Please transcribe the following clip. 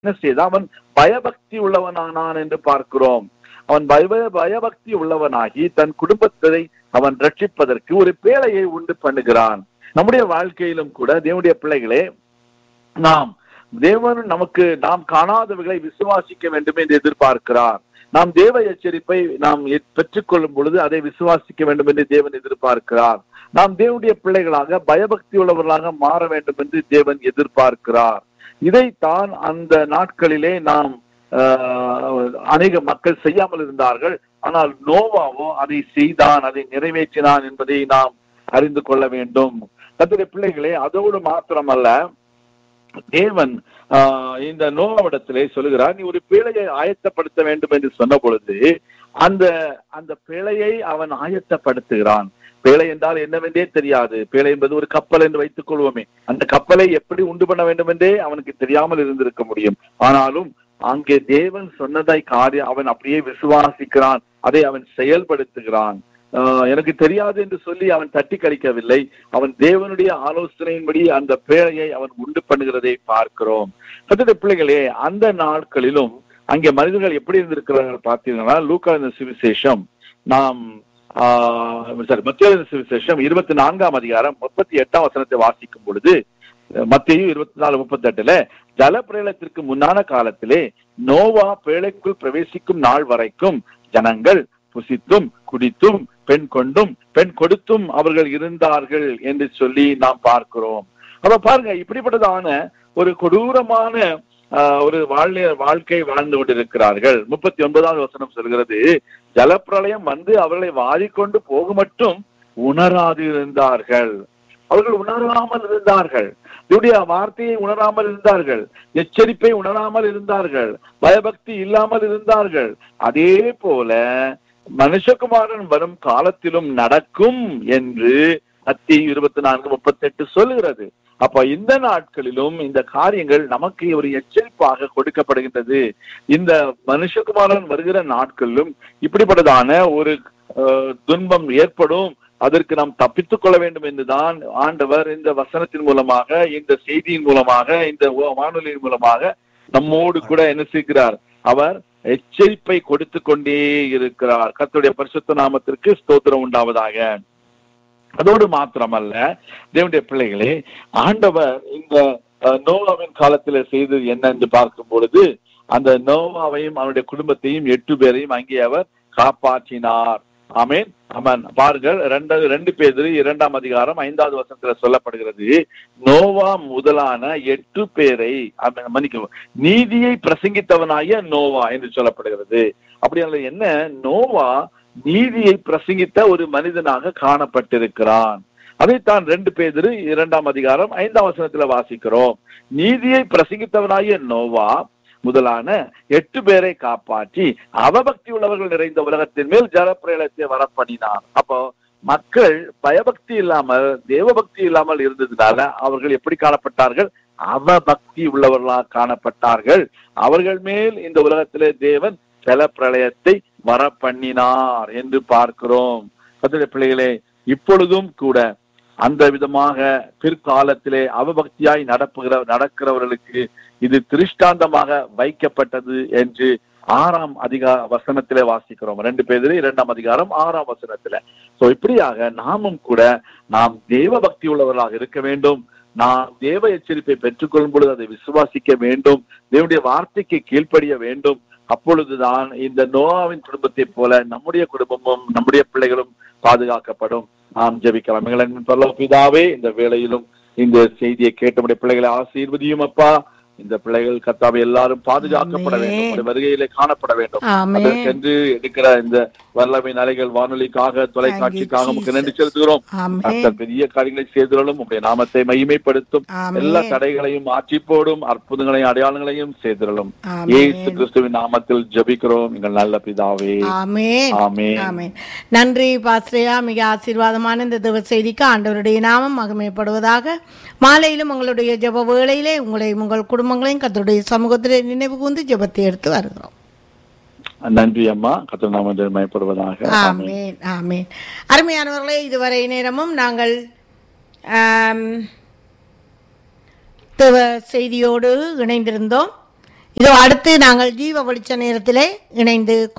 என்ன செய்தான் அவன் பயபக்தி உள்ளவனானான் என்று பார்க்கிறோம் அவன் பய பயபக்தி உள்ளவனாகி தன் குடும்பத்தை அவன் ரட்சிப்பதற்கு ஒரு பேழையை உண்டு பண்ணுகிறான் நம்முடைய வாழ்க்கையிலும் கூட தேவனுடைய பிள்ளைகளே நாம் தேவன் நமக்கு நாம் காணாதவைகளை விசுவாசிக்க வேண்டும் என்று எதிர்பார்க்கிறார் நாம் தேவ எச்சரிப்பை நாம் எ- பெற்றுக்கொள்ளும் பொழுது அதை விசுவாசிக்க வேண்டும் என்று தேவன் எதிர்பார்க்கிறார் நாம் தேவனுடைய பிள்ளைகளாக பயபக்தி உள்ளவர்களாக மாற வேண்டும் என்று தேவன் எதிர்பார்க்கிறார் இதைத்தான் அந்த நாட்களிலே நாம் ஆஹ், அநேக மக்கள் செய்யாமல் இருந்தார்கள் ஆனால் நோவாவோ அதை செய்தான் அதை நிறைவேற்றினான் என்பதை நாம் அறிந்து கொள்ள வேண்டும் கர்த்தருடைய பிள்ளைகளே அதோடு மாத்திரமல்ல தேவன் ஆஹ், இந்த நோவாவிடத்திலே சொல்லுகிறார் நீ ஒரு பிழையை ஆயத்தப்படுத்த வேண்டும் என்று சொன்ன பொழுது அந்த அந்த பிழையை அவன் ஆயத்தப்படுத்துகிறான் பேழை என்றால் என்னவென்றே தெரியாது பேழை என்பது ஒரு கப்பல் என்று வைத்துக் கொள்வோமே அந்த கப்பலை எப்படி உண்டு பண்ண வேண்டும் என்றே அவனுக்கு தெரியாமல் இருந்திருக்க முடியும் ஆனாலும் அங்கே தேவன் சொன்னதை காரியம் அவன் அப்படியே விசுவாசிக்கிறான் அதை அவன் செயல்படுத்துகிறான் ஆஹ் எனக்கு தெரியாது என்று சொல்லி அவன் தட்டி கழிக்கவில்லை அவன் தேவனுடைய ஆலோசனையின்படி அந்த பேழையை அவன் உண்டு பண்ணுகிறதை பார்க்கிறோம் கத்திர பிள்ளைகளே அந்த நாட்களிலும் அங்கே மனிதர்கள் எப்படி இருந்திருக்கிறார்கள் பார்த்தீங்கன்னா லூக்கா இந்த சுவிசேஷம் நாம் சாரி மத்திய சுவிசேஷம் இருபத்தி நான்காம் அதிகாரம் முப்பத்தி எட்டாம் வசனத்தை வாசிக்கும் பொழுது மத்திய இருபத்தி நாலு முப்பத்தி எட்டுல ஜலப்பிரளயத்திற்கு முன்னான காலத்திலே நோவா பேழைக்குள் பிரவேசிக்கும் நாள் வரைக்கும் ஜனங்கள் புசித்தும் குடித்தும் பெண் கொண்டும் பெண் கொடுத்தும் அவர்கள் இருந்தார்கள் என்று சொல்லி நாம் பார்க்கிறோம் அப்ப பாருங்க இப்படிப்பட்டதான ஒரு கொடூரமான ஆஹ், ஒரு வாழ்நிலை வாழ்க்கை வாழ்ந்து கொண்டிருக்கிறார்கள் முப்பத்தி ஒன்பதாவது வசனம் சொல்கிறது ஜலப்பிரளயம் வந்து அவர்களை வாரிக்கொண்டு போக மட்டும் உணராது இருந்தார்கள் அவர்கள் உணராமல் இருந்தார்கள் இவருடைய வார்த்தையை உணராமல் இருந்தார்கள் எச்சரிப்பை உணராமல் இருந்தார்கள் பயபக்தி இல்லாமல் இருந்தார்கள் அதே போல மனுஷகுமாரன் வரும் காலத்திலும் நடக்கும் என்று அத்தி இருபத்தி நான்கு முப்பத்தி எட்டு சொல்லுகிறது அப்ப இந்த நாட்களிலும் இந்த காரியங்கள் நமக்கு ஒரு எச்சரிப்பாக கொடுக்கப்படுகின்றது இந்த மனுஷகுமாரன் வருகிற நாட்களிலும் இப்படிப்பட்டதான ஒரு அஹ், துன்பம் ஏற்படும் அதற்கு நாம் தப்பித்துக் கொள்ள வேண்டும் என்றுதான் ஆண்டவர் இந்த வசனத்தின் மூலமாக இந்த செய்தியின் மூலமாக இந்த வா- வானொலியின் மூலமாக நம்மோடு கூட என்ன செய்கிறார் அவர் எச்சரிப்பை கொடுத்து கொண்டே இருக்கிறார் கர்த்தருடைய பரிசுத்த நாமத்திற்கு ஸ்தோத்திரம் உண்டாவதாக அதோடு மாத்திரமல்ல தேவனுடைய பிள்ளைகளே ஆண்டவர் இந்த அஹ், நோவாவின் காலத்துல செய்தது என்ன என்று பார்க்கும் பொழுது அந்த நோவாவையும் அவனுடைய குடும்பத்தையும் எட்டு பேரையும் அங்கே அவர் காப்பாற்றினார் ஆமென் ஆமென் பாருங்கள் ரெண்டு ரெண்டு பேர் இரண்டாம் அதிகாரம் ஐந்தாவது வருஷத்துல சொல்லப்படுகிறது நோவா முதலான எட்டு பேரை ஆமென், மன்னிக்கவும் நீதியை பிரசங்கித்தவனாகிய நோவா என்று சொல்லப்படுகிறது அப்படியானது என்ன நோவா நீதியை பிரசங்கித்த ஒரு மனிதனாக காணப்பட்டிருக்கிறான் அதைத்தான் ரெண்டு பேர் இரண்டாம் அதிகாரம் ஐந்தாம் வசனத்துல வாசிக்கிறோம் நீதியை பிரசங்கித்தவனாகிய நோவா முதலான எட்டு பேரை காப்பாற்றி அவபக்தி உள்ளவர்கள் நிறைந்த உலகத்தின் மேல் ஜலப்பிரளயத்தை வரப்பண்ணினார் அப்போ மக்கள் பயபக்தி இல்லாமல் தேவபக்தி இல்லாமல் இருந்ததுனால அவர்கள் எப்படி காணப்பட்டார்கள் அவபக்தி உள்ளவர்களாக காணப்பட்டார்கள் அவர்கள் மேல் இந்த உலகத்திலே தேவன் ஜலப்பிரளயத்தை வரப்பண்ணினார் என்று பார்க்கிறோம் கர்த்தருடைய பிள்ளைகளே இப்பொழுதும் கூட அந்த விதமாக பிற்காலத்திலே அவபக்தியாய் நடப்புகிற நடக்கிறவர்களுக்கு இது திருஷ்டாந்தமாக வைக்கப்பட்டது என்று ஆறாம் அதிகா வசனத்திலே வாசிக்கிறோம் ரெண்டு பேரு இரண்டாம் அதிகாரம் ஆறாம் வசனத்துல சோ இப்படியாக நாமும் கூட நாம் தேவ பக்தி உள்ளவர்களாக இருக்க வேண்டும் நாம் தேவ எச்சரிப்பை பெற்றுக்கொள்ளும் பொழுது அதை விசுவாசிக்க வேண்டும் தேவனுடைய வார்த்தைக்கு கீழ்ப்படிய வேண்டும் அப்பொழுதுதான் இந்த நோவாவின் குடும்பத்தைப் போல நம்முடைய குடும்பமும் நம்முடைய பிள்ளைகளும் பாதுகாக்கப்படும் நாம் ஜெபிக்கலாம் எங்கள் அன்பின் பரலோக பிதாவே இந்த வேளையிலும் இந்த செய்தியை கேட்ட நம்முடைய பிள்ளைகளை ஆசீர்வதியும் அப்பா இந்த பிள்ளைகள் கத்தாவை எல்லாரும் பாதுகாக்கப்பட வேண்டும் ஆமென். உம்முடைய வருகையிலே காணப்பட வேண்டும் ஆமென் அதற்கென்று எடுக்கிற இந்த வல்லமை நிலைகள் வானொலிக்காக தொலைக்காட்சிக்காக Thank you, உமக்கு நன்றி Jesus. செலுத்துகிறோம் ஆமென் கர்த்தர் பெரிய காரியங்களை செய்திருளும் உங்களுடைய நாமத்தை மகிமைப்படுத்தும் எல்லா ஆமென் தடைகளையும் மாற்றி போடும் அற்புதங்களையும் அடையாளங்களையும் செய்திருளும் ஆமென். இயேசு கிறிஸ்துவின் நாமத்தில் ஜெபிக்கிறோம் எங்கள் நல்ல பிதாவே ஆமென் ஆமென் ஆமென் நன்றி பாஸ்ரேயா மிக ஆசீர்வாதமான இந்த திவ செய்திக்கு ஆண்டவருடைய நாமம் மகிமைப்படுவதாக மாலையிலும் உங்களுடைய ஜெப வேளையிலே உங்களையும் உங்கள் குடும்பங்களையும் கத்தருடைய சமூகத்திலே நினைவு கூர்ந்து ஜெபத்தை எடுத்து வருகிறோம் நன்றி அம்மா கர்த்தர் நாமத்தில் மயப்படுவதாக ஆமென் ஆமென் ஆமென் அருமையானவர்களே இதுவரை நேரமும் நாங்கள் ஆம், தேவ செய்தியோடு இணைந்திருந்தோம் இதோ அடுத்து நாங்கள் ஜீவ வெளிச்ச நேரத்திலே இணைந்து